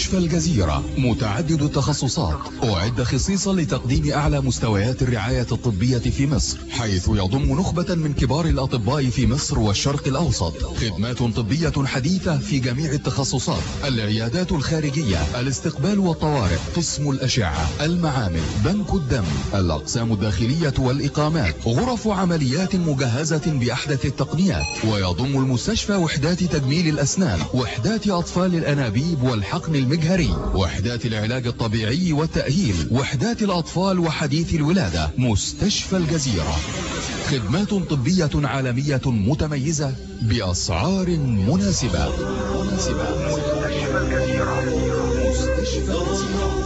مستشفى الجزيرة متعدد التخصصات أعد خصيصا لتقديم أعلى مستويات الرعاية الطبية في مصر حيث يضم نخبة من كبار الأطباء في مصر والشرق الأوسط خدمات طبية حديثة في جميع التخصصات العيادات الخارجية الاستقبال والطوارئ قسم الأشعة المعامل بنك الدم الأقسام الداخلية والإقامات غرف عمليات مجهزة بأحدث التقنيات ويضم المستشفى وحدات تجميل الأسنان وحدات أطفال الأنابيب والحقن المجهري وحدات العلاج الطبيعي والتأهيل وحدات الأطفال وحديث الولادة مستشفى الجزيرة خدمات طبية عالمية متميزة بأسعار مناسبة مناسبة مستشفى الجزيرة مستشفى الجزيرة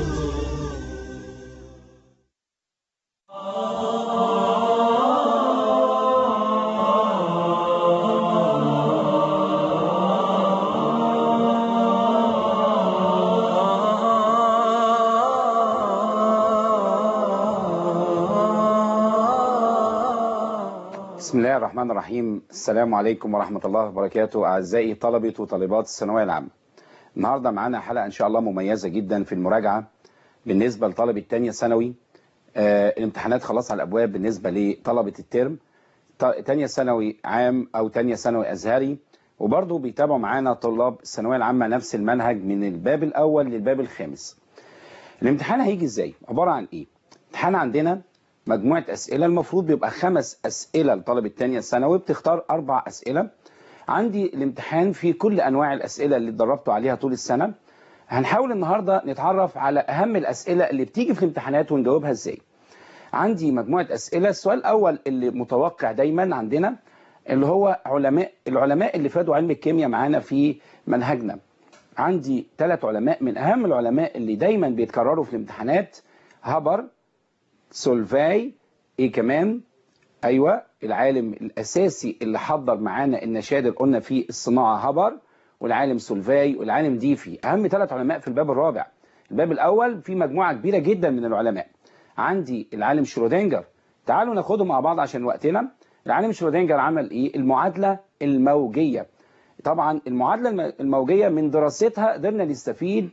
بسم الله الرحمن الرحيم السلام عليكم ورحمة الله وبركاته أعزائي طلبة وطالبات الثانوية العامة النهاردة معانا حلقة إن شاء الله مميزة جدا في المراجعة بالنسبة لطلبة تانية ثانوي آه الامتحانات خلاص على الأبواب بالنسبة لطلبة الترم ط- تانية ثانوي عام أو تانية ثانوي أزهري وبرضه بيتابعوا معانا طلاب الثانوية العامة نفس المنهج من الباب الأول للباب الخامس الامتحان هيجي إزاي عبارة عن إيه امتحان عندنا مجموعة أسئلة المفروض بيبقى خمس أسئلة لطلب التانية ثانوي بتختار أربع أسئلة عندي الامتحان في كل أنواع الأسئلة اللي اتدربتوا عليها طول السنة هنحاول النهاردة نتعرف على أهم الأسئلة اللي بتيجي في الامتحانات ونجاوبها إزاي عندي مجموعة أسئلة السؤال الأول اللي متوقع دايما عندنا اللي هو علماء العلماء اللي فادوا علم الكيمياء معانا في منهجنا عندي ثلاث علماء من أهم العلماء اللي دايما بيتكرروا في الامتحانات هابر سولفاي ايه كمان ايوه العالم الاساسي اللي حضر معانا النشادر قلنا في الصناعه هابر والعالم سولفاي والعالم ديفي اهم ثلاث علماء في الباب الرابع الباب الاول في مجموعه كبيره جدا من العلماء عندي العالم شرودنجر تعالوا ناخدهم مع بعض عشان وقتنا العالم شرودنجر عمل ايه المعادله الموجيه طبعا المعادله الم- الموجيه من دراستها قدرنا نستفيد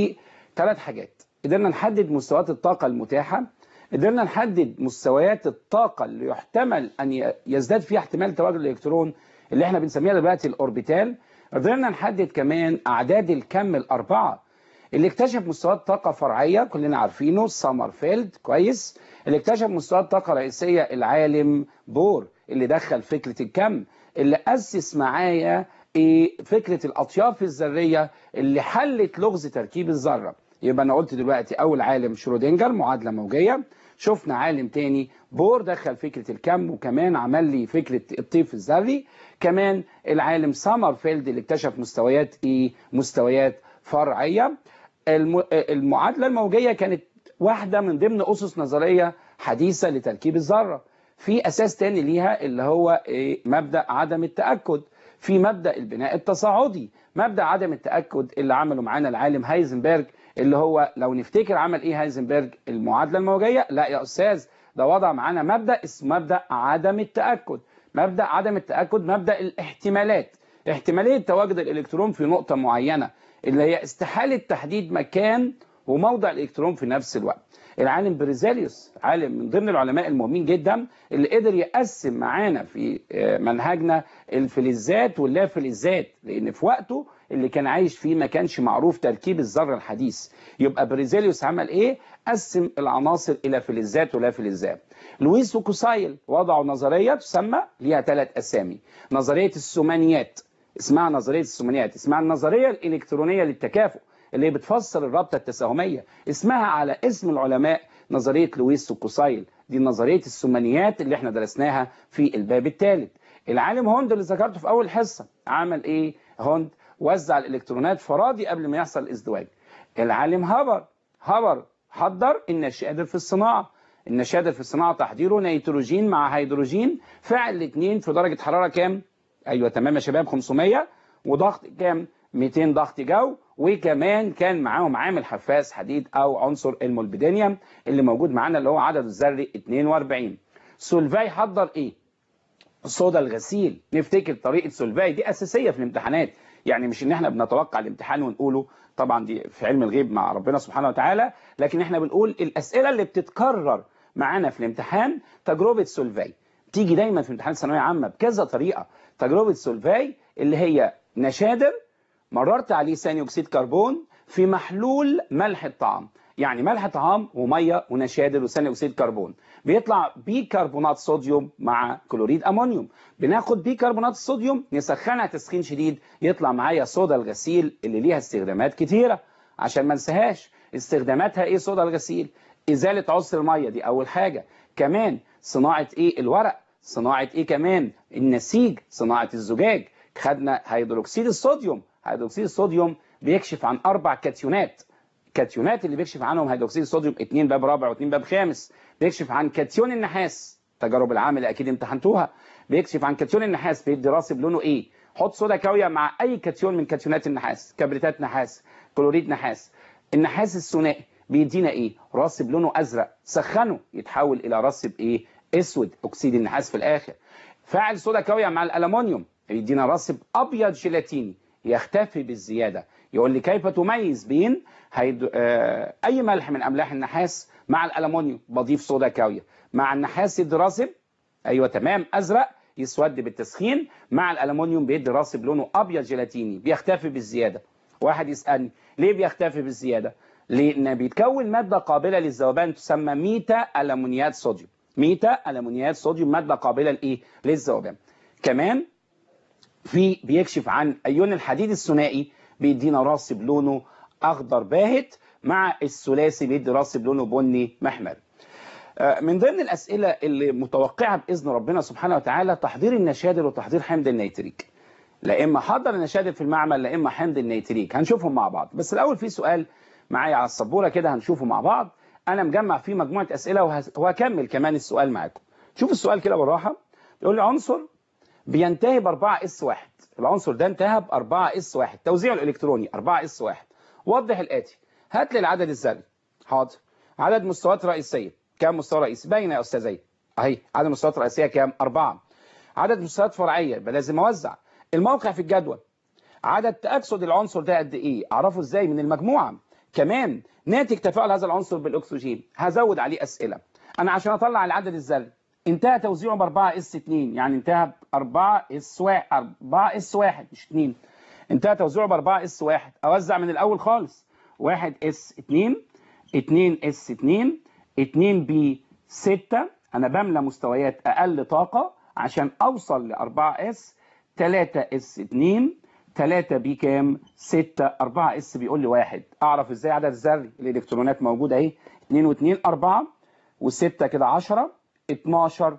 بثلاث حاجات قدرنا نحدد مستويات الطاقه المتاحه قدرنا نحدد مستويات الطاقة اللي يحتمل أن ي- يزداد فيها احتمال تواجد الإلكترون اللي احنا بنسميها دلوقتي الأوربيتال قدرنا نحدد كمان أعداد الكم الأربعة اللي اكتشف مستويات طاقة فرعية كلنا عارفينه سامرفيلد كويس اللي اكتشف مستويات طاقة رئيسية العالم بور اللي دخل فكرة الكم اللي أسس معايا إيه فكرة الأطياف الذرية اللي حلت لغز تركيب الذرة يبقى أنا قلت دلوقتي أول عالم شرودنجر معادلة موجية شفنا عالم تاني بور دخل فكرة الكم وكمان عمل لي فكرة الطيف الذري كمان العالم سامرفيلد اللي اكتشف مستويات ايه مستويات فرعية الم- المعادلة الموجية كانت واحدة من ضمن أسس نظرية حديثة لتركيب الذرة في أساس تاني ليها اللي هو إيه مبدأ عدم التأكد في مبدأ البناء التصاعدي مبدأ عدم التأكد اللي عمله معانا العالم هايزنبرج اللي هو لو نفتكر عمل ايه هايزنبرج المعادلة الموجية لا يا أستاذ ده وضع معانا مبدأ اسمه مبدأ عدم التأكد مبدأ عدم التأكد مبدأ الاحتمالات احتمالية تواجد الإلكترون في نقطة معينة اللي هي استحالة تحديد مكان وموضع الإلكترون في نفس الوقت العالم بريزاليوس عالم من ضمن العلماء المهمين جدا اللي قدر يقسم معانا في آه، منهجنا الفلزات واللافلزات لان في وقته اللي كان عايش فيه ما كانش معروف تركيب الذره الحديث يبقى بريزاليوس عمل ايه قسم العناصر الى فلزات ولافلزات لويس وكوسايل وضعوا نظريه تسمى ليها ثلاث اسامي نظريه الثمانيات اسمها نظريه الثمانيات اسمها النظريه الالكترونيه للتكافؤ اللي بتفسر الرابطه التساهميه اسمها على اسم العلماء نظريه لويس وكوسايل دي نظريه الثمانيات اللي احنا درسناها في الباب الثالث العالم هوند اللي ذكرته في اول حصه عمل ايه هوند وزع الالكترونات فرادي قبل ما يحصل الازدواج العالم هابر هابر حضر النشادر في الصناعه النشادر في الصناعه تحضيره نيتروجين مع هيدروجين فعل الاثنين في درجه حراره كام ايوه تمام يا شباب 500 وضغط كام 200 ضغط جو وكمان كان معاهم عامل حفاز حديد او عنصر المولبدينيوم اللي موجود معانا اللي هو عدد الذري 42 سولفاي حضر ايه صودا الغسيل نفتكر طريقه سولفاي دي اساسيه في الامتحانات يعني مش ان احنا بنتوقع الامتحان ونقوله طبعا دي في علم الغيب مع ربنا سبحانه وتعالى لكن احنا بنقول الاسئله اللي بتتكرر معانا في الامتحان تجربه سولفاي تيجي دايما في امتحان ثانويه عامه بكذا طريقه تجربه سولفاي اللي هي نشادر مررت عليه ثاني اكسيد كربون في محلول ملح الطعام يعني ملح طعام وميه ونشادر وثاني اكسيد كربون بيطلع بيكربونات صوديوم مع كلوريد امونيوم بناخد بيكربونات الصوديوم نسخنها تسخين شديد يطلع معايا صودا الغسيل اللي ليها استخدامات كتيره عشان ما انساهاش استخداماتها ايه صودا الغسيل ازاله عسر الميه دي اول حاجه كمان صناعه ايه الورق صناعه ايه كمان النسيج صناعه الزجاج خدنا هيدروكسيد الصوديوم هيدروكسيد الصوديوم بيكشف عن اربع كاتيونات كاتيونات اللي بيكشف عنهم هيدروكسيد الصوديوم اثنين باب رابع واثنين باب خامس بيكشف عن كاتيون النحاس تجارب العام اللي اكيد امتحنتوها بيكشف عن كاتيون النحاس بيدي راسب لونه ايه حط صودا كاويه مع اي كاتيون من كاتيونات النحاس كبريتات نحاس كلوريد نحاس النحاس الثنائي بيدينا ايه راسب لونه ازرق سخنه يتحول الى راسب ايه اسود اكسيد النحاس في الاخر فاعل صودا كاويه مع الالومنيوم يدينا راسب ابيض جيلاتيني يختفي بالزياده يقول لي كيف تميز بين هيد... آه... اي ملح من املاح النحاس مع الالومنيوم بضيف صودا كاويه مع النحاس يدي راسب ايوه تمام ازرق يسود بالتسخين مع الالومنيوم بيدي راسب لونه ابيض جيلاتيني بيختفي بالزياده واحد يسالني ليه بيختفي بالزياده لان بيتكون ماده قابله للذوبان تسمى ميتا الومنيات صوديوم ميتا الومنيات صوديوم ماده قابله لايه للذوبان كمان في بيكشف عن ايون الحديد الثنائي بيدينا راسب لونه اخضر باهت مع الثلاثي بيدي راسب لونه بني محمر من ضمن الاسئله اللي متوقعه باذن ربنا سبحانه وتعالى تحضير النشادر وتحضير حمض النيتريك لا اما حضر النشادر في المعمل لا اما حمض النيتريك هنشوفهم مع بعض بس الاول في سؤال معايا على السبوره كده هنشوفه مع بعض انا مجمع فيه مجموعه اسئله وهكمل كمان السؤال معاكم شوف السؤال كده بالراحه بيقول لي عنصر بينتهي ب 4 اس 1 العنصر ده انتهى ب 4 اس 1 توزيعه الالكتروني 4 اس 1 وضح الاتي هات لي العدد الذري حاضر عدد مستويات رئيسيه كام مستوى رئيسي باينه يا استاذي اهي عدد مستويات رئيسيه كام 4 عدد مستويات فرعيه يبقى لازم اوزع الموقع في الجدول عدد تاكسد العنصر ده قد ايه اعرفه ازاي من المجموعه كمان ناتج تفاعل هذا العنصر بالاكسجين هزود عليه اسئله انا عشان اطلع العدد الذري انتهى توزيعه ب 4 اس 2 يعني انتهى ب 4 اس 1 4 اس 1 مش 2 انتهى توزيعه ب 4 اس 1 اوزع من الاول خالص 1 اس 2 2 اس 2 2 بي 6 انا بملى مستويات اقل طاقه عشان اوصل ل 4 اس 3 اس 2 3 بي كام 6 4 اس بيقول لي 1 اعرف ازاي عدد الذري الالكترونات موجوده اهي 2 و2 4 و6 كده 10 12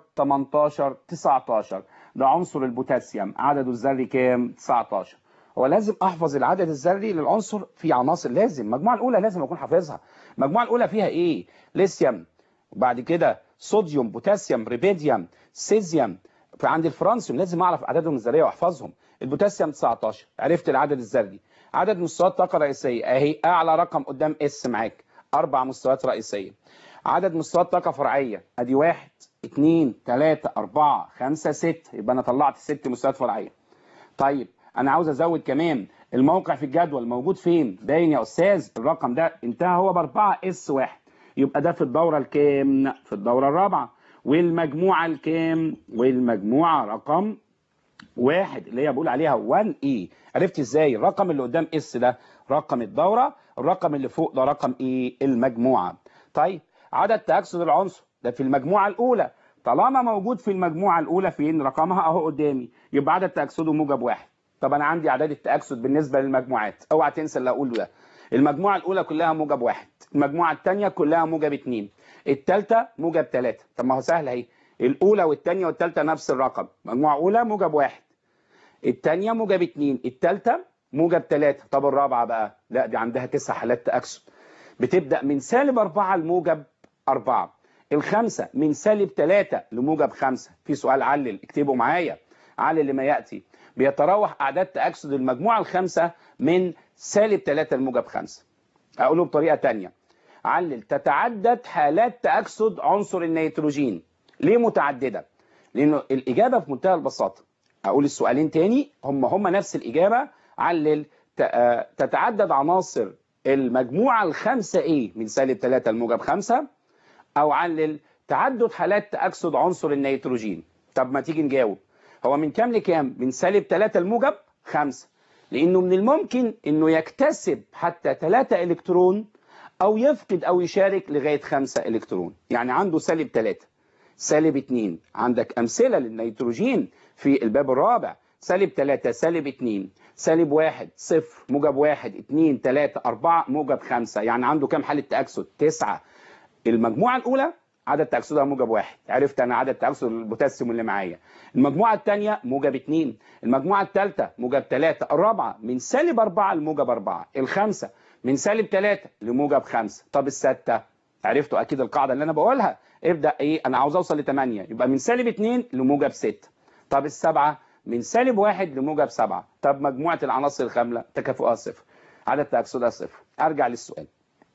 18 19 ده عنصر البوتاسيوم عدده الذري كام 19 هو لازم احفظ العدد الذري للعنصر في عناصر لازم المجموعه الاولى لازم اكون حافظها المجموعه الاولى فيها ايه ليثيوم وبعد كده صوديوم بوتاسيوم ريبيديوم سيزيوم عند الفرنسيوم لازم اعرف عددهم الذريه واحفظهم البوتاسيوم 19 عرفت العدد الذري عدد مستويات طاقه رئيسيه اهي اعلى رقم قدام اس معاك اربع مستويات رئيسيه عدد مستويات طاقه فرعيه ادي واحد اثنين ثلاثة أربعة خمسة ست يبقى أنا طلعت ست مستويات فرعية طيب أنا عاوز أزود كمان الموقع في الجدول موجود فين باين يا أستاذ الرقم ده انتهى هو بأربعة اس واحد يبقى ده في الدورة الكام في الدورة الرابعة والمجموعة الكام والمجموعة رقم واحد اللي هي بقول عليها 1 اي عرفت ازاي الرقم اللي قدام اس ده رقم الدورة الرقم اللي فوق ده رقم ايه المجموعة طيب عدد تأكسد العنصر ده في المجموعة الأولى طالما موجود في المجموعة الأولى فين رقمها أهو قدامي يبقى عدد تأكسده موجب واحد طب أنا عندي أعداد التأكسد بالنسبة للمجموعات أوعى تنسى اللي أقوله ده المجموعة الأولى كلها موجب واحد المجموعة الثانية كلها موجب اثنين الثالثة موجب ثلاثة طب ما هو سهل أهي الأولى والثانية والثالثة نفس الرقم مجموعة أولى موجب واحد الثانية موجب اثنين الثالثة موجب ثلاثة طب الرابعة بقى لا دي عندها تسع حالات تأكسد بتبدأ من سالب أربعة لموجب أربعة الخمسة من سالب 3 لموجب 5 في سؤال علل اكتبه معايا علل لما يأتي بيتراوح أعداد تأكسد المجموعة الخمسة من سالب 3 لموجب 5 أقوله بطريقة تانية علل تتعدد حالات تأكسد عنصر النيتروجين ليه متعددة؟ لأنه الإجابة في منتهى البساطة أقول السؤالين تاني هم هم نفس الإجابة علل ت- آه، تتعدد عناصر المجموعة الخمسة ايه من سالب 3 لموجب 5 او علل تعدد حالات تأكسد عنصر النيتروجين طب ما تيجي نجاوب هو من كام لكام من سالب 3 لموجب 5 لانه من الممكن انه يكتسب حتى 3 الكترون او يفقد او يشارك لغايه 5 الكترون يعني عنده سالب 3 سالب 2 عندك امثله للنيتروجين في الباب الرابع سالب 3 سالب 2 سالب 1 0 موجب 1 2 3 4 موجب 5 يعني عنده كام حاله تاكسد 9 المجموعه الاولى عدد تاكسدها موجب واحد عرفت انا عدد تاكسد البوتاسيوم اللي معايا المجموعه الثانيه موجب 2 المجموعه الثالثه موجب 3 الرابعه من سالب 4 لموجب 4 الخامسه من سالب 3 لموجب 5 طب السادسه عرفتوا اكيد القاعده اللي انا بقولها ابدا ايه انا عاوز اوصل ل 8 يبقى من سالب 2 لموجب 6 طب السبعه من سالب 1 لموجب 7 طب مجموعه العناصر الخامله تكافؤها صفر عدد تاكسدها صفر ارجع للسؤال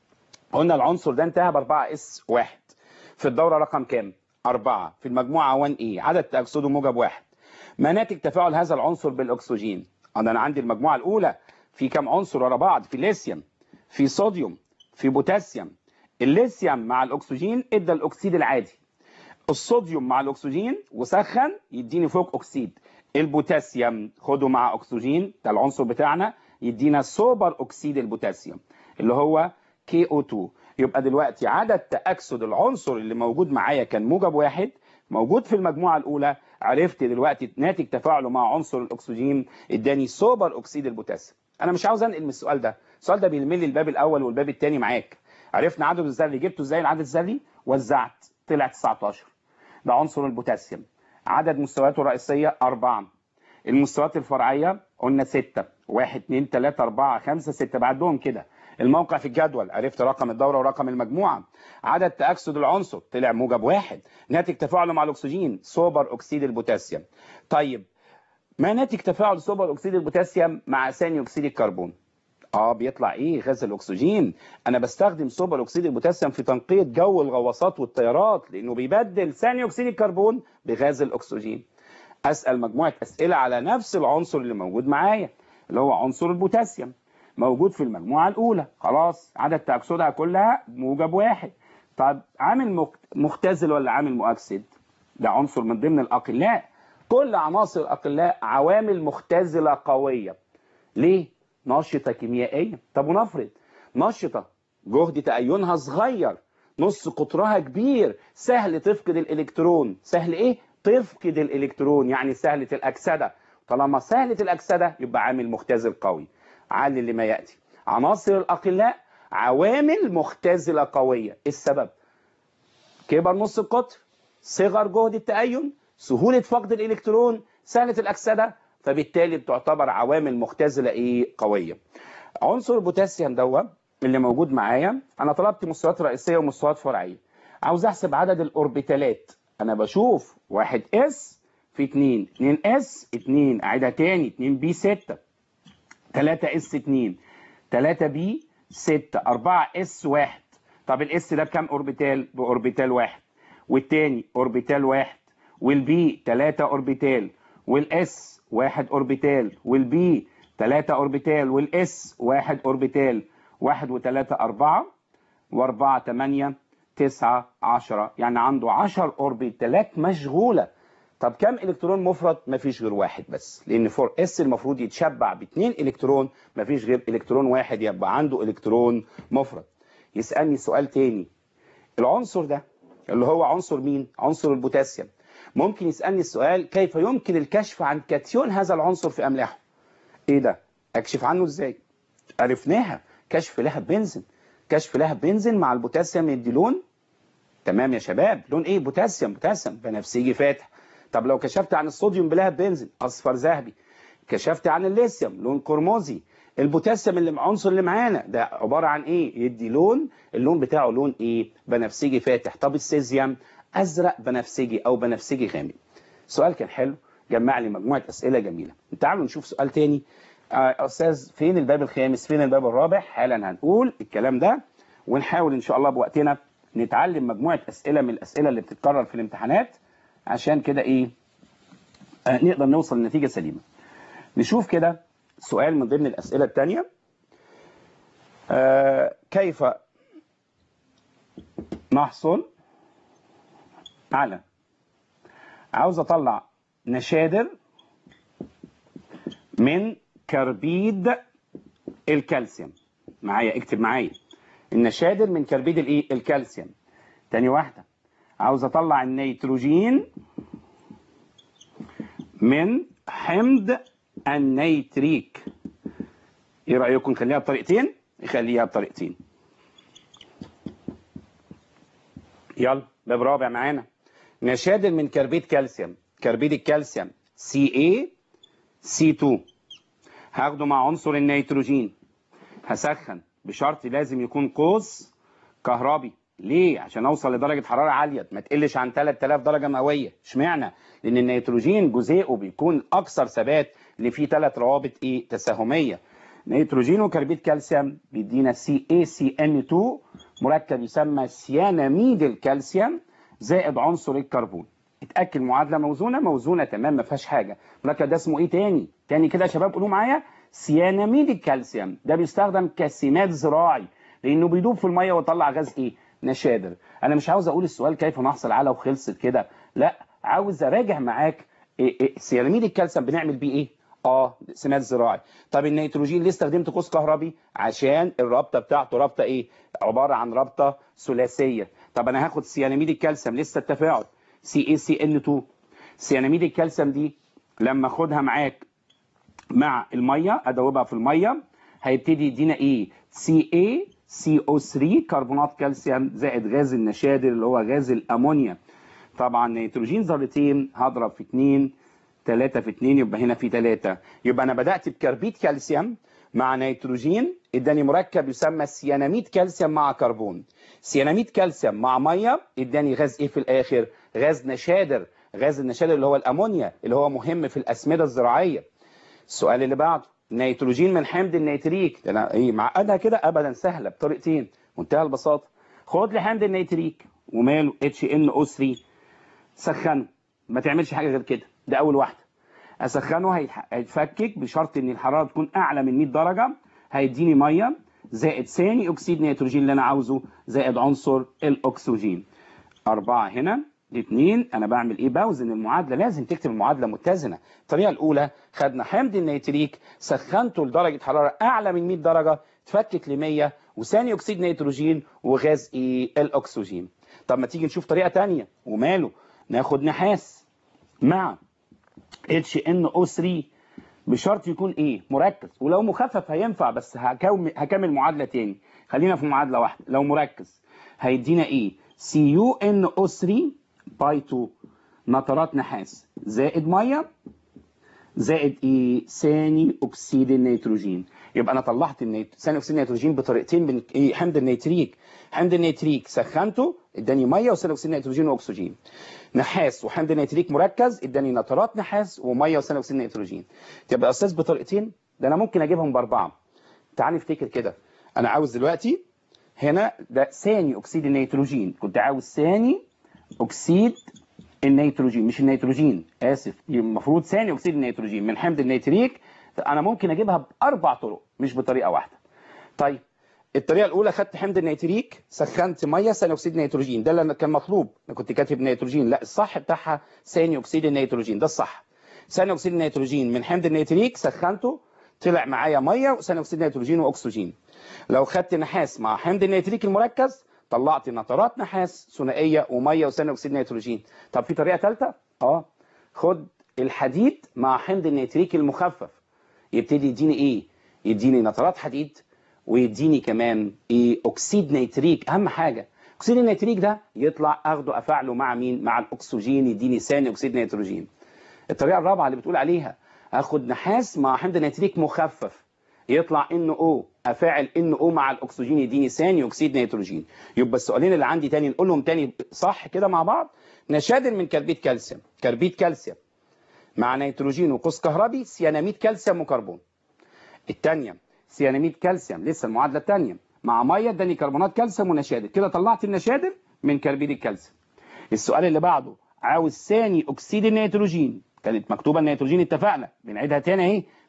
قلنا العنصر ده انتهى ب 4 اس 1 في الدوره رقم كام 4 في المجموعه 1 اي عدد تاكسده موجب 1 مناتج تفاعل هذا العنصر بالاكسجين انا انا عندي المجموعه الاولى في كام عنصر ورا بعض في ليثيوم في صوديوم في بوتاسيوم الليثيوم مع الاكسجين ادى الاكسيد العادي الصوديوم مع الاكسجين وسخن يديني فوق اكسيد البوتاسيوم خده مع اكسجين ده العنصر بتاعنا يدينا سوبر اكسيد البوتاسيوم اللي هو KO2 يبقى دلوقتي عدد تأكسد العنصر اللي موجود معايا كان موجب واحد موجود في المجموعة الأولى عرفت دلوقتي ناتج تفاعله مع عنصر الأكسجين اداني سوبر أكسيد البوتاسيوم أنا مش عاوز أنقل من السؤال ده السؤال ده بيلمل لي الباب الأول والباب الثاني معاك عرفنا عدد الذري جبته ازاي العدد الذري وزعت طلع 19 ده عنصر البوتاسيوم عدد مستوياته الرئيسية أربعة المستويات الفرعية قلنا ستة واحد اتنين تلاتة أربعة خمسة ستة بعدهم كده الموقع في الجدول عرفت رقم الدورة ورقم المجموعة عدد تأكسد العنصر طلع موجب واحد ناتج تفاعله مع الأكسجين سوبر أكسيد البوتاسيوم طيب ما ناتج تفاعل سوبر أكسيد البوتاسيوم مع ثاني أكسيد الكربون اه بيطلع ايه غاز الاكسجين انا بستخدم سوبر اكسيد البوتاسيوم في تنقية جو الغواصات والطيارات لانه بيبدل ثاني اكسيد الكربون بغاز الاكسجين اسال مجموعه اسئله على نفس العنصر اللي موجود معايا اللي هو عنصر البوتاسيوم موجود في المجموعه الاولى خلاص عدد تاكسدها كلها موجب واحد طب عامل مخت- مختزل ولا عامل مؤكسد ده عنصر من ضمن الاقلاء كل عناصر الاقلاء عوامل مختزله قويه ليه نشطه كيميائيه طب ونفرض نشطه جهد تأينها صغير نص قطرها كبير سهل تفقد الالكترون سهل ايه تفقد الالكترون يعني سهله الاكسده طالما سهله الاكسده يبقى عامل مختزل قوي علل لما ياتي عناصر الاقلاء عوامل مختزله قويه إيه السبب كبر نص القطر صغر جهد التأين سهولة فقد الإلكترون سهلة الأكسدة فبالتالي بتعتبر عوامل مختزلة إيه قوية عنصر البوتاسيوم دوا اللي موجود معايا أنا طلبت مستويات رئيسية ومستويات فرعية عاوز أحسب عدد الأوربيتالات أنا بشوف واحد اس في 2 2 اس 2 أعيدها تاني 2 بي 6 3 اس 2 3 بي 6 4 اس 1 طب الاس ده بكام اوربيتال باوربيتال واحد والتاني اوربيتال واحد والبي 3 اوربيتال والاس واحد اوربيتال والبي 3 اوربيتال والاس واحد اوربيتال واحد وثلاثة أربعة وأربعة ثمانية تسعة عشرة يعني عنده عشر أوربيتالات مشغولة طب كم إلكترون مفرد؟ مفيش غير واحد بس لأن فور اس المفروض يتشبع باثنين إلكترون مفيش غير إلكترون واحد يبقى عنده إلكترون مفرد يسألني سؤال تاني العنصر ده اللي هو عنصر مين؟ عنصر البوتاسيوم ممكن يسألني السؤال كيف يمكن الكشف عن كاتيون هذا العنصر في أملاحه؟ إيه ده؟ أكشف عنه إزاي؟ عرفناها كشف لهب بنزين كشف لهب بنزين مع البوتاسيوم يدي لون تمام يا شباب لون ايه بوتاسيوم بوتاسيوم بنفسجي فاتح طب لو كشفت عن الصوديوم بلهب بنزين اصفر ذهبي كشفت عن الليثيوم لون قرمزي البوتاسيوم اللي العنصر اللي معانا ده عباره عن ايه يدي لون اللون بتاعه لون ايه بنفسجي فاتح طب السيزيوم ازرق بنفسجي او بنفسجي غامق سؤال كان حلو جمع لي مجموعه اسئله جميله تعالوا نشوف سؤال تاني آه، استاذ فين الباب الخامس فين الباب الرابع حالا هنقول الكلام ده ونحاول ان شاء الله بوقتنا نتعلم مجموعه اسئله من الاسئله اللي بتتكرر في الامتحانات عشان كده ايه آه، نقدر نوصل لنتيجه سليمه نشوف كده سؤال من ضمن الاسئله الثانيه آه كيف نحصل على عاوز اطلع نشادر من كربيد الكالسيوم معايا اكتب معايا النشادر من كربيد الايه الكالسيوم تاني واحده عاوز اطلع النيتروجين من حمض النيتريك ايه رايكم نخليها بطريقتين نخليها بطريقتين يلا باب رابع معانا نشادر من كربيد كالسيوم كربيد الكالسيوم CA C2 هاخده مع عنصر النيتروجين هسخن بشرط لازم يكون قوس كهربي ليه عشان اوصل لدرجه حراره عاليه ما تقلش عن 3000 درجه مئويه اشمعنى لان النيتروجين جزيئه بيكون اكثر ثبات اللي فيه ثلاث روابط ايه تساهميه نيتروجين وكربيد كالسيوم بيدينا CaCN2 مركب يسمى سياناميد الكالسيوم زائد عنصر الكربون اتاكد معادله موزونه موزونه تمام ما فيهاش حاجه المركب ده اسمه ايه تاني تاني كده يا شباب قولوا معايا سياناميد الكالسيوم ده بيستخدم كسمات زراعي لانه بيدوب في الميه ويطلع غاز ايه نشادر انا مش عاوز اقول السؤال كيف نحصل على وخلصت كده لا عاوز اراجع معاك إيه إيه سياناميد الكالسيوم بنعمل بيه ايه اه سمات زراعي طب النيتروجين ليه استخدمت قوس كهربي عشان الرابطه بتاعته رابطه ايه عباره عن رابطه ثلاثيه طب انا هاخد سياناميد الكالسيوم لسه التفاعل سي اي سي ان 2 سياناميد الكالسيوم دي لما اخدها معاك مع الميه ادوبها في الميه هيبتدي يدينا ايه سي اي سي او 3 كربونات كالسيوم زائد غاز النشادر اللي هو غاز الامونيا طبعا نيتروجين ذرتين هضرب في 2 3 في 2 يبقى هنا في 3 يبقى انا بدات بكربيد كالسيوم مع نيتروجين اداني مركب يسمى سياناميد كالسيوم مع كربون سياناميد كالسيوم مع ميه اداني غاز ايه في الاخر غاز نشادر غاز النشادر اللي هو الامونيا اللي هو مهم في الاسمده الزراعيه السؤال اللي بعده نيتروجين من حمض النيتريك ده انا ايه معقدها كده ابدا سهله بطريقتين منتهى البساطه خد لي حمض النيتريك وماله اتش ان او 3 سخنه ما تعملش حاجه غير كده ده اول واحده اسخنه هيتفكك بشرط ان الحراره تكون اعلى من 100 درجه هيديني ميه زائد ثاني اكسيد نيتروجين اللي انا عاوزه زائد عنصر الاكسجين أربعة هنا الاثنين انا بعمل ايه بوزن المعادله لازم تكتب المعادله متزنه الطريقه الاولى خدنا حمض النيتريك سخنته لدرجه حراره اعلى من 100 درجه تفكك ل 100 وثاني اكسيد نيتروجين وغاز ايه الاكسجين طب ما تيجي نشوف طريقه ثانيه وماله ناخد نحاس مع HNO3 بشرط يكون ايه مركز ولو مخفف هينفع بس هكمل هكمل معادله تاني خلينا في معادله واحده لو مركز هيدينا ايه CuNO3 باي 2 نترات نحاس زائد ميه زائد ايه ثاني اكسيد النيتروجين يبقى انا طلعت النيت... ثاني اكسيد النيتروجين بطريقتين من ايه حمض النيتريك حمض النيتريك سخنته اداني ميه وثاني اكسيد النيتروجين واكسجين نحاس وحمض نيتريك مركز اداني نترات نحاس وميه وثاني اكسيد النيتروجين تبقى يا استاذ بطريقتين ده انا ممكن اجيبهم باربعه تعال نفتكر كده انا عاوز دلوقتي هنا ده ثاني اكسيد النيتروجين كنت عاوز ثاني اكسيد النيتروجين مش النيتروجين اسف المفروض ثاني اكسيد النيتروجين من حمض النيتريك انا ممكن اجيبها باربع طرق مش بطريقه واحده طيب الطريقه الاولى خدت حمض النيتريك سخنت ميه ثاني اكسيد النيتروجين ده اللي كان مطلوب انا كنت كاتب نيتروجين لا الصح بتاعها ثاني اكسيد النيتروجين ده الصح ثاني اكسيد النيتروجين من حمض النيتريك سخنته طلع معايا ميه وثاني اكسيد النيتروجين واكسجين لو خدت نحاس مع حمض النيتريك المركز طلعت نترات نحاس ثنائيه وميه وثاني اكسيد نيتروجين طب في طريقه ثالثه اه خد الحديد مع حمض النيتريك المخفف يبتدي يديني ايه يديني نترات حديد ويديني كمان ايه اكسيد نيتريك اهم حاجه اكسيد النيتريك ده يطلع اخده افاعله مع مين مع الاكسجين يديني ثاني اكسيد نيتروجين الطريقه الرابعه اللي بتقول عليها اخد نحاس مع حمض نيتريك مخفف يطلع ان او افاعل ان او مع الاكسجين يديني ثاني اكسيد نيتروجين يبقى السؤالين اللي عندي تاني نقولهم تاني صح كده مع بعض نشادر من كربيد كالسيوم كربيد كالسيوم مع نيتروجين وقوس كهربي سياناميد كالسيوم وكربون الثانيه سياناميد كالسيوم لسه المعادله الثانيه مع ميه اداني كربونات كالسيوم ونشادر كده طلعت النشادر من كربيد الكالسيوم السؤال اللي بعده عاوز ثاني اكسيد النيتروجين كانت مكتوبه النيتروجين اتفقنا بنعيدها تاني اهي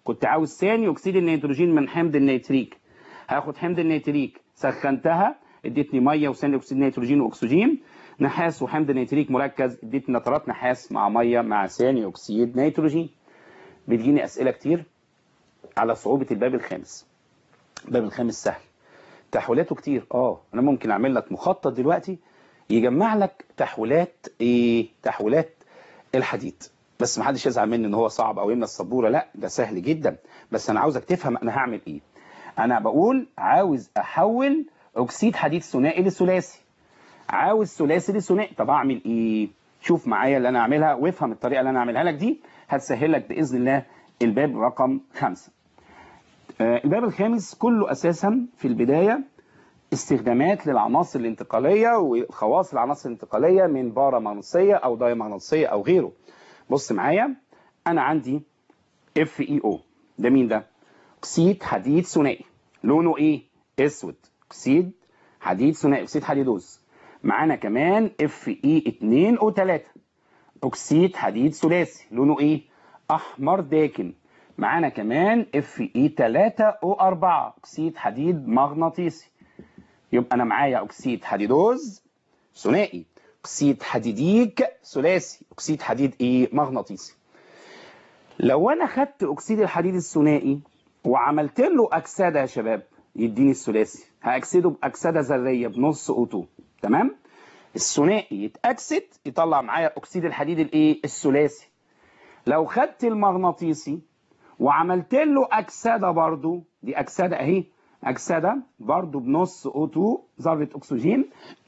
كنت عاوز ثاني اكسيد النيتروجين من حمض النيتريك هاخد حمض النيتريك سخنتها ادتني ميه وثاني اكسيد نيتروجين واكسجين نحاس وحمض نيتريك مركز ادتني نترات نحاس مع ميه مع ثاني اكسيد نيتروجين بتجيني اسئله كتير على صعوبه الباب الخامس الباب الخامس سهل تحويلاته كتير اه انا ممكن اعمل لك مخطط دلوقتي يجمع لك تحويلات ايه تحويلات الحديد بس ما حدش يزعل مني ان هو صعب او يملى السبوره لا ده سهل جدا بس انا عاوزك تفهم انا هعمل ايه انا بقول عاوز احول اكسيد حديد ثنائي لثلاثي عاوز ثلاثي لثنائي طب اعمل ايه شوف معايا اللي انا اعملها وافهم الطريقه اللي انا اعملها لك دي هتسهل لك باذن الله الباب رقم خمسة آه الباب الخامس كله اساسا في البدايه استخدامات للعناصر الانتقاليه وخواص العناصر الانتقاليه من بارا مغناطيسيه او داي مغناطيسيه او غيره بص معايا انا عندي اف اي او ده مين ده اكسيد حديد ثنائي لونه ايه اسود اكسيد حديد ثنائي اكسيد حديدوز معانا كمان اف اي 2 او 3 اكسيد حديد ثلاثي لونه ايه احمر داكن معانا كمان اف اي 3 او 4 اكسيد حديد مغناطيسي يبقى انا معايا اكسيد حديدوز ثنائي اكسيد حديديك ثلاثي اكسيد حديد ايه مغناطيسي لو انا خدت اكسيد الحديد الثنائي وعملت له اكسده يا شباب يديني الثلاثي هاكسده باكسده ذريه بنص اوتو تمام الثنائي يتاكسد يطلع معايا اكسيد الحديد الايه الثلاثي لو خدت المغناطيسي وعملت له اكسده برضو دي اكسده اهي اكسده برضو بنص O2 ذره اكسجين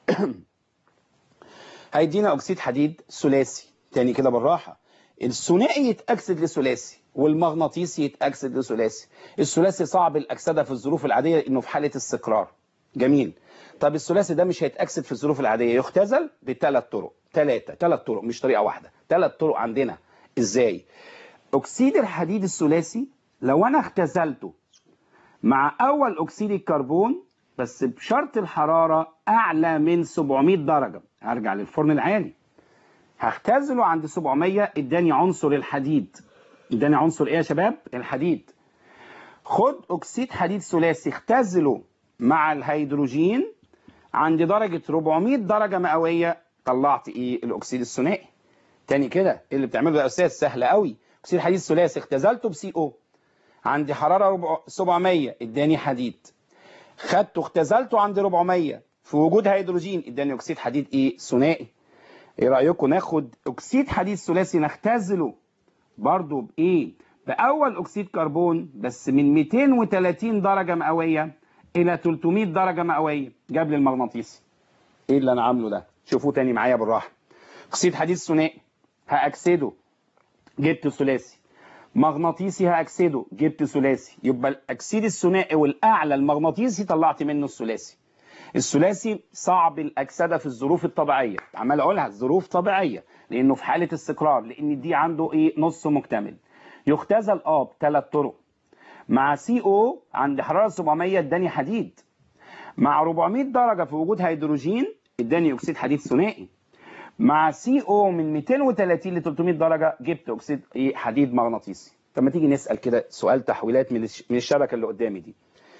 هيدينا اكسيد حديد ثلاثي تاني كده بالراحه الثنائي يتاكسد لثلاثي والمغناطيسي يتاكسد لثلاثي الثلاثي صعب الاكسده في الظروف العاديه لانه في حاله استقرار جميل طب الثلاثي ده مش هيتاكسد في الظروف العاديه يختزل بثلاث طرق ثلاثه ثلاث طرق مش طريقه واحده ثلاث طرق عندنا ازاي اكسيد الحديد الثلاثي لو انا اختزلته مع اول اكسيد الكربون بس بشرط الحراره اعلى من 700 درجه هرجع للفرن العالي هختزله عند 700 اداني عنصر الحديد اداني عنصر ايه يا شباب الحديد خد اكسيد حديد ثلاثي اختزله مع الهيدروجين عند درجه 400 درجه مئويه طلعت ايه الاكسيد الثنائي تاني كده ايه اللي بتعمله ده يا استاذ سهل قوي اكسيد حديد ثلاثي اختزلته بسي او عندي حراره 700 اداني حديد خدته اختزلته عند 400 في وجود هيدروجين اداني اكسيد حديد ايه ثنائي ايه رايكم ناخد اكسيد حديد ثلاثي نختزله برضو بايه باول اكسيد كربون بس من 230 درجه مئويه الى 300 درجه مئويه جاب لي المغناطيسي ايه اللي انا عامله ده شوفوا تاني معايا بالراحه اكسيد حديد ثنائي هاكسده جبت ثلاثي مغناطيسي هاكسده جبت ثلاثي يبقى الاكسيد الثنائي والاعلى المغناطيسي طلعت منه الثلاثي الثلاثي صعب الاكسده في الظروف الطبيعيه عمال اقولها ظروف طبيعيه لانه في حاله استقرار لان دي عنده ايه نص مكتمل يختزل اه بثلاث طرق مع سي او عند حراره 700 اداني حديد مع 400 درجه في وجود هيدروجين اداني اكسيد حديد ثنائي مع سي او من 230 ل 300 درجه جبت اكسيد ايه حديد مغناطيسي طب ما تيجي نسال كده سؤال تحويلات من من الشبكه اللي قدامي دي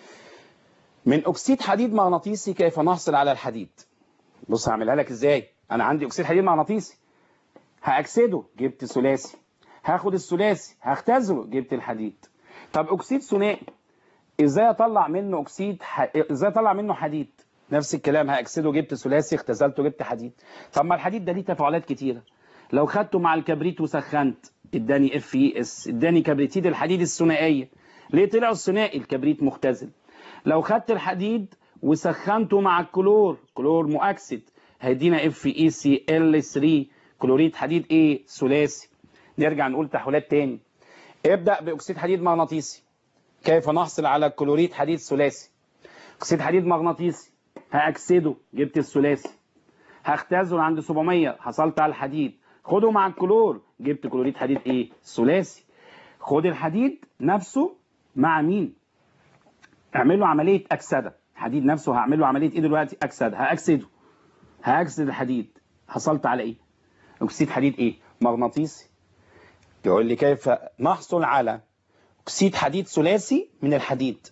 من اكسيد حديد مغناطيسي كيف نحصل على الحديد بص هعملها لك ازاي انا عندي اكسيد حديد مغناطيسي هاكسده جبت ثلاثي هاخد الثلاثي هختزله جبت الحديد طب اكسيد ثنائي ازاي اطلع منه اكسيد ح... ازاي اطلع منه حديد نفس الكلام هاكسده جبت ثلاثي اختزلته جبت حديد طب ما الحديد ده ليه تفاعلات كتيره لو خدته مع الكبريت وسخنت اداني اف اي اس اداني كبريتيد الحديد الثنائيه ليه طلع الثنائي الكبريت مختزل لو خدت الحديد وسخنته مع الكلور كلور مؤكسد هيدينا اف اي سي ال 3 كلوريد حديد ايه ثلاثي نرجع نقول تحويلات تاني ابدا باكسيد حديد مغناطيسي كيف نحصل على كلوريد حديد ثلاثي اكسيد حديد مغناطيسي هاكسده جبت الثلاثي هختزله عند 700 حصلت على الحديد خده مع الكلور جبت كلوريد حديد ايه ثلاثي خد الحديد نفسه مع مين اعمل له عمليه اكسده الحديد نفسه هعمل له عمليه ايه دلوقتي اكسده هاكسده هاكسد الحديد حصلت على ايه اكسيد حديد ايه مغناطيسي يقول لي كيف نحصل على اكسيد حديد ثلاثي من الحديد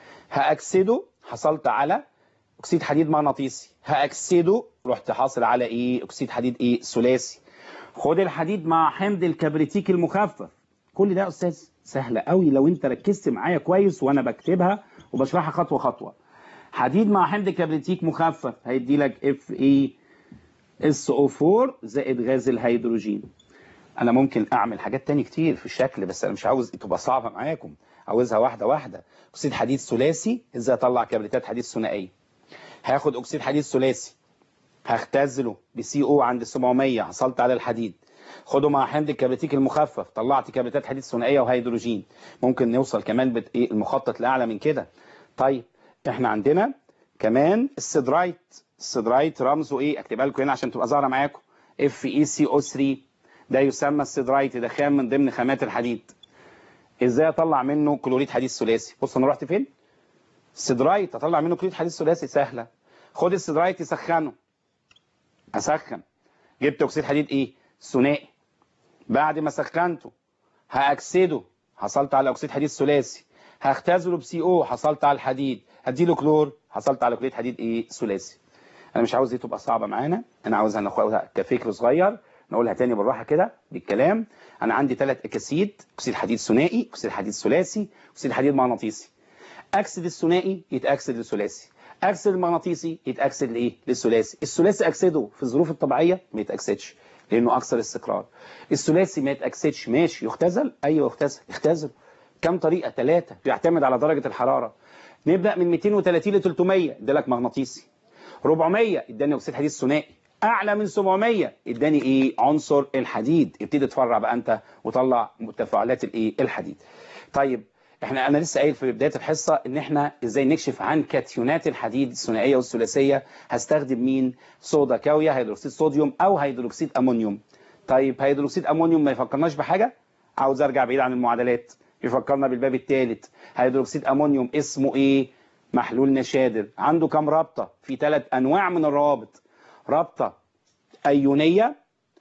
هاكسده حصلت على اكسيد حديد مغناطيسي هاكسده رحت حاصل على ايه اكسيد حديد ايه ثلاثي خد الحديد مع حمض الكبريتيك المخفف كل ده يا استاذ سهل قوي لو انت ركزت معايا كويس وانا بكتبها وبشرحها خطوه خطوه حديد مع حمض كبريتيك مخفف هيدي لك اف اي اس او 4 زائد غاز الهيدروجين انا ممكن اعمل حاجات تاني كتير في الشكل بس انا مش عاوز تبقى صعبه معاكم عاوزها واحده واحده اكسيد حديد ثلاثي ازاي اطلع كبريتات حديد ثنائيه هاخد اكسيد حديد ثلاثي هختزله بسي او عند 700 حصلت على الحديد خده مع حمض الكبريتيك المخفف طلعت كبريتات حديد ثنائيه وهيدروجين ممكن نوصل كمان بت... ايه المخطط لاعلى من كده طيب احنا عندنا كمان السيدرايت السيدرايت رمزه ايه اكتبها لكم هنا عشان تبقى ظاهره معاكم اف اي سي او 3 ده يسمى السيدرايت ده خام من ضمن خامات الحديد ازاي اطلع منه كلوريد حديد ثلاثي بص انا رحت فين السيدرايت اطلع منه كلوريد حديد ثلاثي سهله خد السيدرايت يسخنه اسخن جبت اكسيد حديد ايه ثنائي بعد ما سخنته هاكسده حصلت على اكسيد حديد ثلاثي هختزله بسي او حصلت على الحديد هديله كلور حصلت على كلوريد حديد ايه ثلاثي انا مش عاوز دي تبقى صعبه معانا انا عاوزها ناخدها كفكر صغير نقولها تاني بالراحه كده بالكلام انا عندي ثلاث اكاسيد اكسيد حديد ثنائي اكسيد حديد ثلاثي اكسيد حديد مغناطيسي اكسد الثنائي يتاكسد الثلاثي اكسد المغناطيسي يتاكسد لايه للثلاثي الثلاثي اكسده في الظروف الطبيعيه ما يتاكسدش لانه اكثر استقرار الثلاثي ما يتاكسدش ماشي يختزل ايوه يختزل يختزل كم طريقه ثلاثه بيعتمد على درجه الحراره نبدا من 230 ل 300 ادالك مغناطيسي 400 اداني اكسيد حديد ثنائي اعلى من 700 اداني ايه عنصر الحديد ابتدي تفرع بقى انت وطلع تفاعلات الايه الحديد طيب احنا انا لسه قايل في بدايه الحصه ان احنا ازاي نكشف عن كاتيونات الحديد الثنائيه والثلاثيه هستخدم مين صودا كاويه هيدروكسيد صوديوم او هيدروكسيد امونيوم طيب هيدروكسيد امونيوم ما يفكرناش بحاجه عاوز ارجع بعيد عن المعادلات يفكرنا بالباب الثالث هيدروكسيد امونيوم اسمه ايه محلول نشادر عنده كام رابطه في ثلاث انواع من الروابط رابطه ايونيه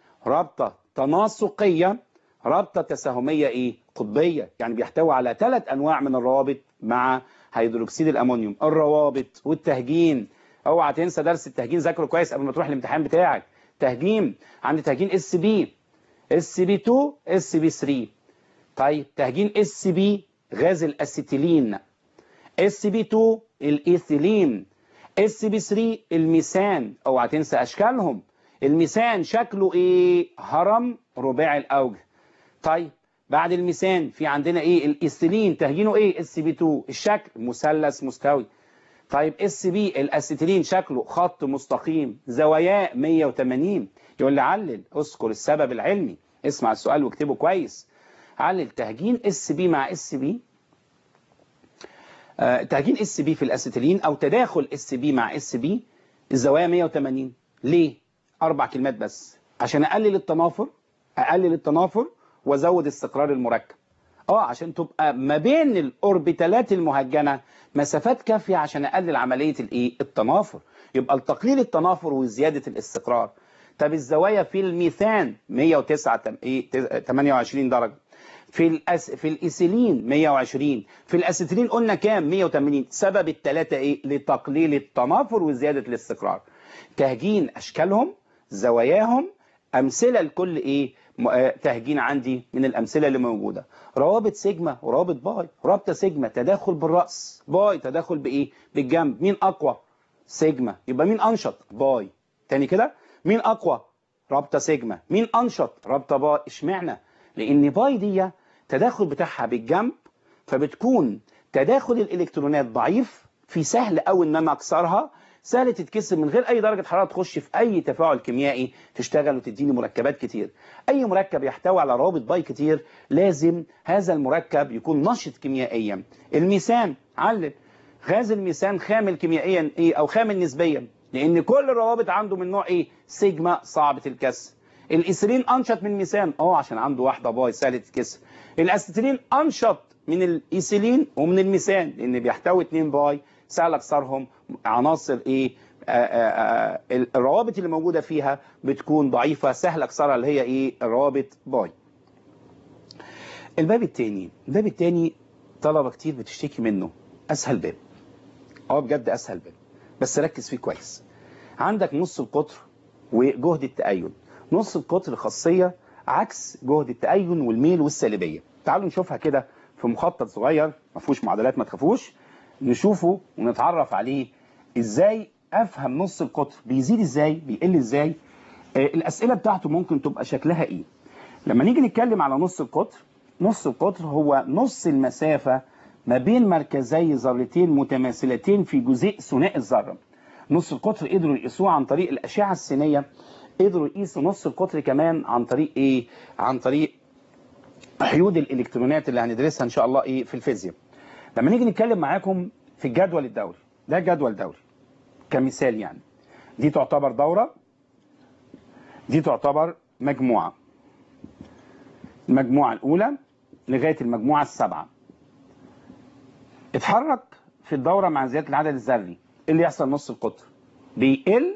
رابطه تناسقيه رابطه تساهميه ايه قطبيه يعني بيحتوي على ثلاث انواع من الروابط مع هيدروكسيد الامونيوم الروابط والتهجين اوعى تنسى درس التهجين ذاكره كويس قبل ما تروح الامتحان بتاعك تهجين عندي تهجين اس بي اس بي 2 اس بي 3 طيب تهجين اس بي غاز الاسيتيلين اس بي 2 الايثيلين اس بي 3 الميثان اوعى تنسى اشكالهم الميثان شكله ايه هرم رباعي الاوجه طيب بعد الميثان في عندنا ايه الايثيلين تهجينه ايه اس بي 2 الشكل مثلث مستوي طيب اس بي الاسيتيلين شكله خط مستقيم زواياه 180 يقول لي علل اذكر السبب العلمي اسمع السؤال واكتبه كويس علل تهجين اس بي مع اس بي آه تهجين اس بي في الاسيتيلين او تداخل اس بي مع اس بي الزوايا 180 ليه اربع كلمات بس عشان اقلل التنافر اقلل التنافر وازود استقرار المركب اه عشان تبقى ما بين الاوربيتالات المهجنه مسافات كافيه عشان اقلل عمليه الايه التنافر يبقى لتقليل التنافر وزياده الاستقرار طب الزوايا في الميثان 109 ايه 28 درجه في الأس... في الايثيلين 120 في الاسيتيلين قلنا كام 180 سبب الثلاثه ايه لتقليل التنافر وزياده الاستقرار تهجين اشكالهم زواياهم امثله لكل ايه تهجين عندي من الامثله اللي موجوده روابط سيجما وروابط باي رابطه سيجما تداخل بالراس باي تداخل بايه بالجنب مين اقوى سيجما يبقى مين انشط باي تاني كده مين اقوى رابطه سيجما مين انشط رابطه باي اشمعنى لان باي دي تداخل بتاعها بالجنب فبتكون تداخل الالكترونات ضعيف في سهل قوي ان انا اكسرها سهل تتكسر من غير اي درجه حراره تخش في اي تفاعل كيميائي تشتغل وتديني مركبات كتير اي مركب يحتوي على روابط باي كتير لازم هذا المركب يكون نشط كيميائيا الميثان علل غاز الميثان خامل كيميائيا ايه او خامل نسبيا لان كل الروابط عنده من نوع ايه سيجما صعبه الكسر الايثيلين انشط من الميثان اه عشان عنده واحده باي سهله تتكسر الاسيتيلين انشط من الايثيلين ومن الميثان لان بيحتوي اتنين باي سهل اكسرهم عناصر ايه آآ آآ الروابط اللي موجوده فيها بتكون ضعيفه سهل اكسرها اللي هي ايه الروابط باي الباب الثاني الباب الثاني طلبة كتير بتشتكي منه اسهل باب اه بجد اسهل باب بس ركز فيه كويس عندك نص القطر وجهد التأين نص القطر خاصية عكس جهد التأين والميل والسالبية تعالوا نشوفها كده في مخطط صغير ما فيهوش معادلات ما تخافوش نشوفه ونتعرف عليه ازاي افهم نص القطر بيزيد ازاي بيقل ازاي آه الاسئله بتاعته ممكن تبقى شكلها ايه لما نيجي نتكلم على نص القطر نص القطر هو نص المسافه ما بين مركزي ذرتين متماثلتين في جزيء ثنائي الذره نص القطر قدروا يقيسوه عن طريق الاشعه السينيه قدروا يقيسوا نص القطر كمان عن طريق ايه عن طريق حيود الالكترونات اللي هندرسها ان شاء الله ايه في الفيزياء لما نيجي نتكلم معاكم في الجدول الدوري ده جدول دوري كمثال يعني دي تعتبر دورة دي تعتبر مجموعة المجموعة الأولى لغاية المجموعة السابعة اتحرك في الدورة مع زيادة العدد الذري ايه اللي يحصل نص القطر بيقل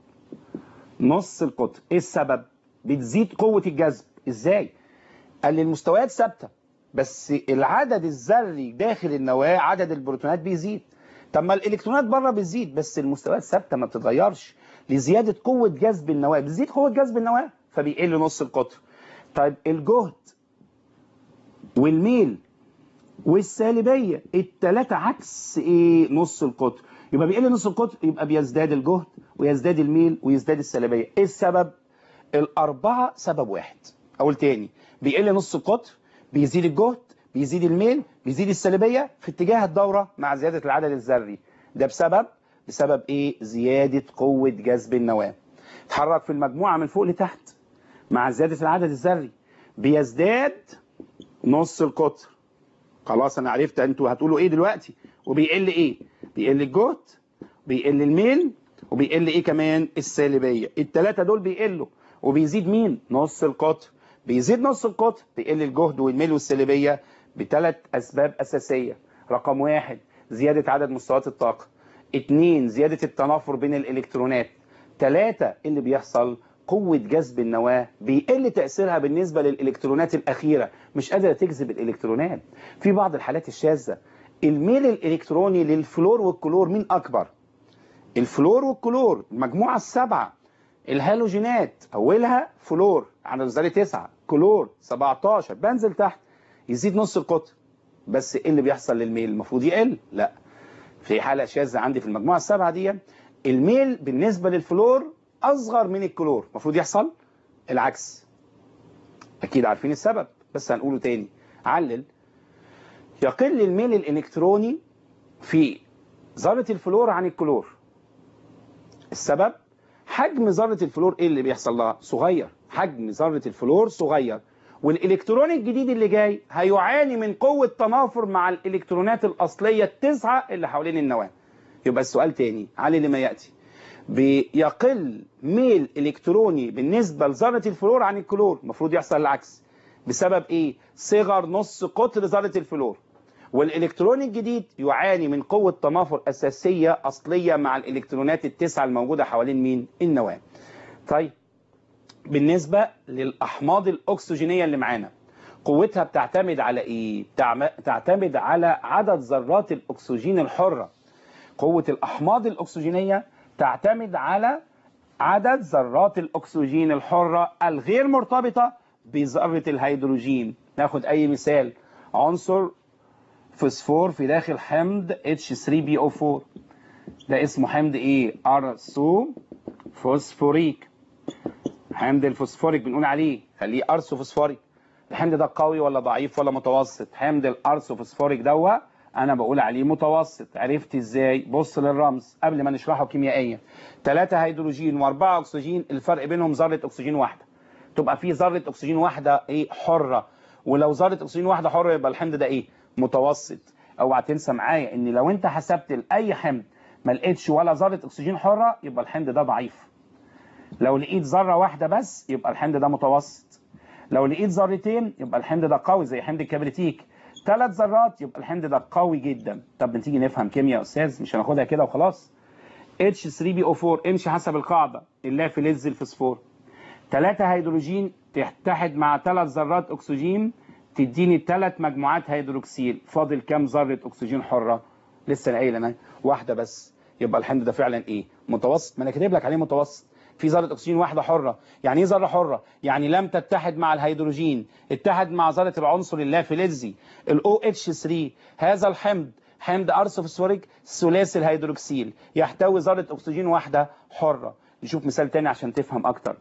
نص القطر ايه السبب بتزيد قوة الجذب ازاي قال لي المستويات ثابته بس العدد الذري داخل النواه عدد البروتونات بيزيد طب ما الالكترونات بره بتزيد بس المستويات ثابته ما بتتغيرش لزياده قوه جذب النواه بتزيد قوه جذب النواه فبيقل نص القطر طيب الجهد والميل والسالبيه الثلاثه عكس ايه نص القطر يبقى بيقل نص القطر يبقى بيزداد الجهد ويزداد الميل ويزداد السالبيه ايه السبب الاربعه سبب واحد اقول تاني بيقل نص القطر بيزيد الجهد بيزيد الميل بيزيد السالبيه في اتجاه الدوره مع زياده العدد الذري ده بسبب بسبب ايه زياده قوه جذب النواه اتحرك في المجموعه من فوق لتحت مع زياده العدد الذري بيزداد نص القطر خلاص انا عرفت انتوا هتقولوا ايه دلوقتي وبيقل ايه بيقل الجهد بيقل الميل وبيقل ايه كمان السالبيه الثلاثه دول بيقلوا وبيزيد مين نص القطر بيزيد نص القطر بيقل الجهد والميل والسالبيه بثلاث اسباب اساسيه رقم واحد زياده عدد مستويات الطاقه اثنين زياده التنافر بين الالكترونات ثلاثه اللي بيحصل قوة جذب النواة بيقل تأثيرها بالنسبة للإلكترونات الأخيرة مش قادرة تجذب الإلكترونات في بعض الحالات الشاذة الميل الإلكتروني للفلور والكلور مين أكبر الفلور والكلور المجموعة السبعة الهالوجينات أولها فلور على ذرة 9 كلور 17 بنزل تحت يزيد نص القطر بس ايه اللي بيحصل للميل المفروض يقل لا في حالة شاذة عندي في المجموعة السبعة دي الميل بالنسبة للفلور أصغر من الكلور المفروض يحصل العكس أكيد عارفين السبب بس هنقوله تاني علل يقل الميل الإلكتروني في ذرة الفلور عن الكلور السبب حجم ذرة الفلور ايه اللي بيحصل لها صغير حجم ذرة الفلور صغير والإلكترون الجديد اللي جاي هيعاني من قوة تنافر مع الإلكترونات الأصلية التسعة اللي حوالين النواة يبقى السؤال تاني علي لما يأتي بيقل ميل إلكتروني بالنسبة لذرة الفلور عن الكلور المفروض يحصل العكس بسبب إيه؟ صغر نص قطر ذرة الفلور والإلكترون الجديد يعاني من قوة تنافر أساسية أصلية مع الإلكترونات التسعة الموجودة حوالين مين؟ النواة طيب بالنسبة للأحماض الأكسجينية اللي معانا قوتها بتعتمد على إيه؟ تعتمد على عدد ذرات الأكسجين الحرة قوة الأحماض الأكسجينية تعتمد على عدد ذرات الأكسجين الحرة الغير مرتبطة بذرة الهيدروجين ناخد أي مثال عنصر فوسفور في داخل حمض H3PO4 ده اسمه حمض ايه ارسو فوسفوريك حمض الفوسفوريك بنقول عليه خليه ارسو فوسفوريك الحمض ده قوي ولا ضعيف ولا متوسط حمض الارسو فوسفوريك دوا انا بقول عليه متوسط عرفت ازاي بص للرمز قبل ما نشرحه كيميائيا ثلاثة هيدروجين واربعة اكسجين الفرق بينهم ذرة اكسجين واحدة تبقى في ذرة اكسجين واحدة ايه حرة ولو ذرة اكسجين واحدة حرة يبقى الحمض ده ايه متوسط اوعى تنسى معايا ان لو انت حسبت لاي حمض ما لقيتش ولا ذره اكسجين حره يبقى الحمض ده ضعيف لو لقيت ذره واحده بس يبقى الحمض ده متوسط لو لقيت ذرتين يبقى الحمض ده قوي زي حمض الكبريتيك ثلاث ذرات يبقى الحمض ده قوي جدا طب بتيجي نفهم كيمياء يا استاذ مش هناخدها كده وخلاص H3PO4 امشي حسب القاعده اللافلز الفسفور ثلاثة هيدروجين تتحد مع ثلاث ذرات اكسجين تديني ثلاث مجموعات هيدروكسيل فاضل كام ذره اكسجين حره لسه انا قايل انا واحده بس يبقى الحمض ده فعلا ايه متوسط ما انا كاتب لك عليه متوسط في ذره اكسجين واحده حره يعني ايه ذره حره يعني لم تتحد مع الهيدروجين اتحد مع ذره العنصر اللافلزي الاو اتش 3 هذا الحمض حمض ارثوفوسفوريك ثلاثي الهيدروكسيل يحتوي ذره اكسجين واحده حره نشوف مثال تاني عشان تفهم اكتر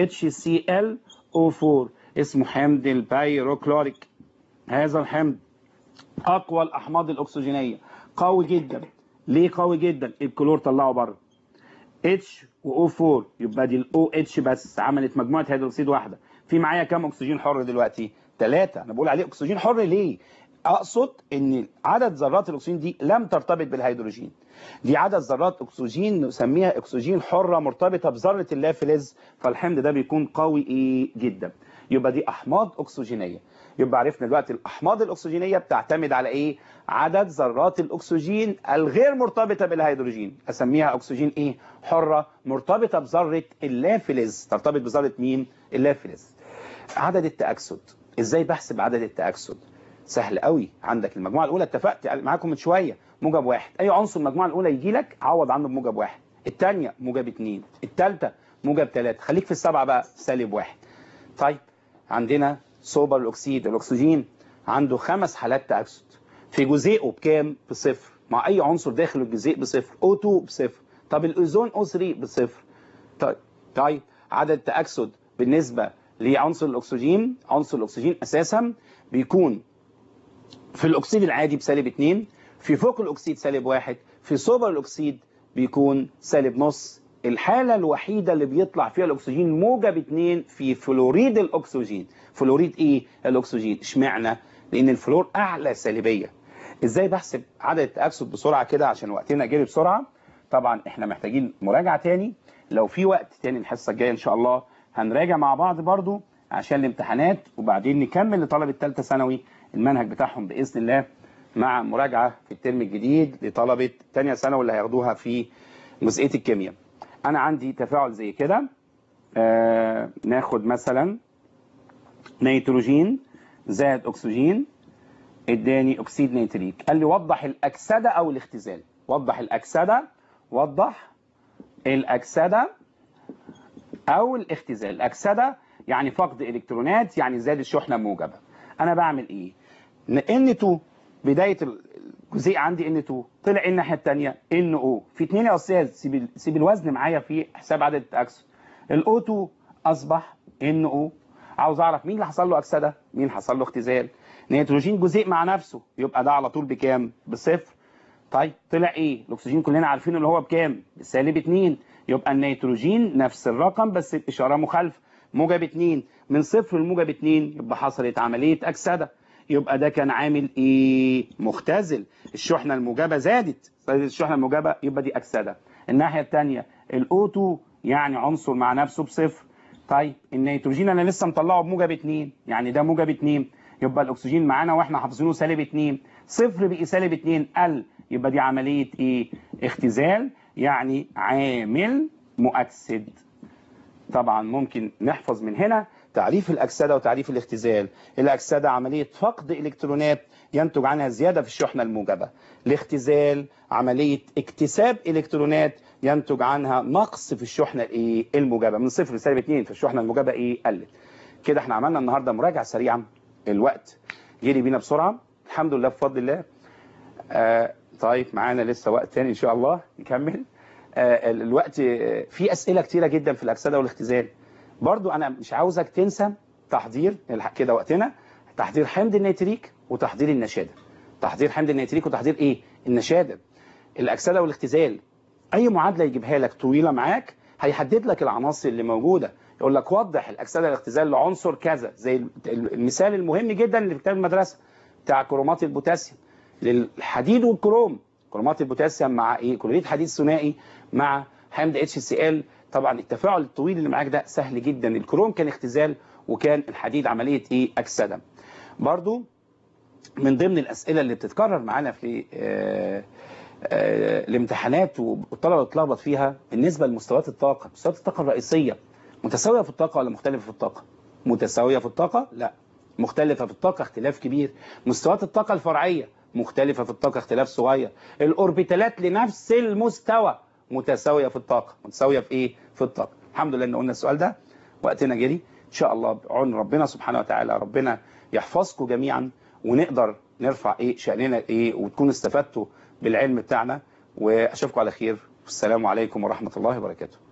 HClO4 اسمه حمض البيروكلوريك هذا الحمض اقوى الاحماض الاكسجينيه قوي جدا ليه قوي جدا الكلور طلعه بره اتش و O4 يبقى دي الاو اتش بس عملت مجموعه هيدروكسيد واحده في معايا كام اكسجين حر دلوقتي ثلاثة انا بقول عليه اكسجين حر ليه اقصد ان عدد ذرات الاكسجين دي لم ترتبط بالهيدروجين دي عدد ذرات اكسجين نسميها اكسجين حره مرتبطه بذره اللافلز فالحمض ده بيكون قوي ايه جدا يبقى دي احماض اكسجينيه يبقى عرفنا دلوقتي الاحماض الاكسجينيه بتعتمد على ايه عدد ذرات الاكسجين الغير مرتبطه بالهيدروجين اسميها اكسجين ايه حره مرتبطه بذره اللافلز ترتبط بذره مين اللافلز عدد التاكسد ازاي بحسب عدد التاكسد سهل قوي عندك المجموعه الاولى اتفقت معاكم من شويه موجب واحد اي عنصر المجموعه الاولى يجي لك عوض عنه بموجب واحد الثانيه موجب اثنين الثالثه موجب ثلاثه خليك في السبعه بقى سالب واحد طيب عندنا سوبر الاكسيد الاكسجين عنده خمس حالات تاكسد في جزيئه بكام بصفر مع اي عنصر داخل الجزيء بصفر O2 بصفر طب الاوزون O3 بصفر طيب طيب عدد تاكسد بالنسبه لعنصر الاكسجين عنصر الاكسجين اساسا بيكون في الاكسيد العادي بسالب 2 في فوق الاكسيد سالب 1 في سوبر الاكسيد بيكون سالب نص الحاله الوحيده اللي بيطلع فيها الاكسجين موجب 2 في فلوريد الاكسجين فلوريد ايه الاكسجين اشمعنى لان الفلور اعلى سالبيه ازاي بحسب عدد التاكسد بسرعه كده عشان وقتنا جري بسرعه طبعا احنا محتاجين مراجعه تاني لو في وقت تاني الحصه الجايه ان شاء الله هنراجع مع بعض برضو عشان الامتحانات وبعدين نكمل لطلبه ثالثه ثانوي المنهج بتاعهم باذن الله مع مراجعه في الترم الجديد لطلبه ثانيه ثانوي اللي هياخدوها في جزئيه الكيمياء انا عندي تفاعل زي كده آه ناخد مثلا نيتروجين زائد اكسجين اداني اكسيد نيتريك قال لي وضح الاكسده او الاختزال وضح الاكسده وضح الاكسده او الاختزال الاكسده يعني فقد الكترونات يعني زاد الشحنه موجبه انا بعمل ايه N2 بدايه الجزيء عندي N2 طلع الناحيه الثانيه NO في اثنين يا استاذ سيب سيب الوزن معايا في حساب عدد التاكسد الO2 اصبح NO عاوز اعرف مين اللي حصل له اكسده مين حصل له اختزال نيتروجين جزيء مع نفسه يبقى ده على طول بكام بصفر طيب طلع ايه الاكسجين كلنا عارفين اللي هو بكام بسالب 2 يبقى النيتروجين نفس الرقم بس باشاره مخالفه موجب 2 من صفر لموجب 2 يبقى حصلت عمليه اكسده يبقى ده كان عامل ايه مختزل الشحنه الموجبه زادت زادت الشحنه الموجبه يبقى دي اكسده الناحيه الثانيه الاوتو يعني عنصر مع نفسه بصفر طيب النيتروجين انا لسه مطلعه بموجب 2 يعني ده موجب 2 يبقى الاكسجين معانا واحنا حافظينه سالب 2 صفر بقي سالب 2 قل يبقى دي عمليه ايه اختزال يعني عامل مؤكسد طبعا ممكن نحفظ من هنا تعريف الأكسدة وتعريف الاختزال الأكسدة عملية فقد إلكترونات ينتج عنها زيادة في الشحنة الموجبة الاختزال عملية اكتساب إلكترونات ينتج عنها نقص في الشحنة الايه الموجبة من صفر لسالب 2 في الشحنة الموجبة ايه قلت كده احنا عملنا النهاردة مراجعة سريعة الوقت جري بينا بسرعة الحمد لله بفضل الله آه طيب معانا لسه وقت تاني ان شاء الله نكمل آه الوقت آه في اسئله كتيره جدا في الاكسده والاختزال برضو انا مش عاوزك تنسى تحضير نلحق كده وقتنا تحضير حمض النيتريك وتحضير النشاده تحضير حمض النيتريك وتحضير ايه النشاده الاكسده والاختزال اي معادله يجيبها لك طويله معاك هيحدد لك العناصر اللي موجوده يقول لك وضح الاكسده والاختزال لعنصر كذا زي المثال المهم جدا اللي في كتاب المدرسه بتاع كرومات البوتاسيوم للحديد والكروم كرومات البوتاسيوم مع ايه كلوريد حديد ثنائي مع حمض اتش سي ال طبعا التفاعل الطويل اللي معاك ده سهل جدا الكروم كان اختزال وكان الحديد عمليه ايه اكسده برضو من ضمن الاسئله اللي بتتكرر معانا في آآ آآ الامتحانات والطلبه بتتلخبط فيها بالنسبه لمستويات الطاقه مستويات الطاقه الرئيسيه متساويه في الطاقه ولا مختلفه في الطاقه متساويه في الطاقه لا مختلفة في الطاقة اختلاف كبير مستويات الطاقة الفرعية مختلفة في الطاقة اختلاف صغير الأوربيتالات لنفس المستوى متساوية في الطاقة متساوية في إيه؟ في الطاقة الحمد لله إن قلنا السؤال ده وقتنا جري إن شاء الله بعون ربنا سبحانه وتعالى ربنا يحفظكم جميعا ونقدر نرفع إيه شأننا إيه وتكونوا استفدتوا بالعلم بتاعنا وأشوفكم على خير والسلام عليكم ورحمة الله وبركاته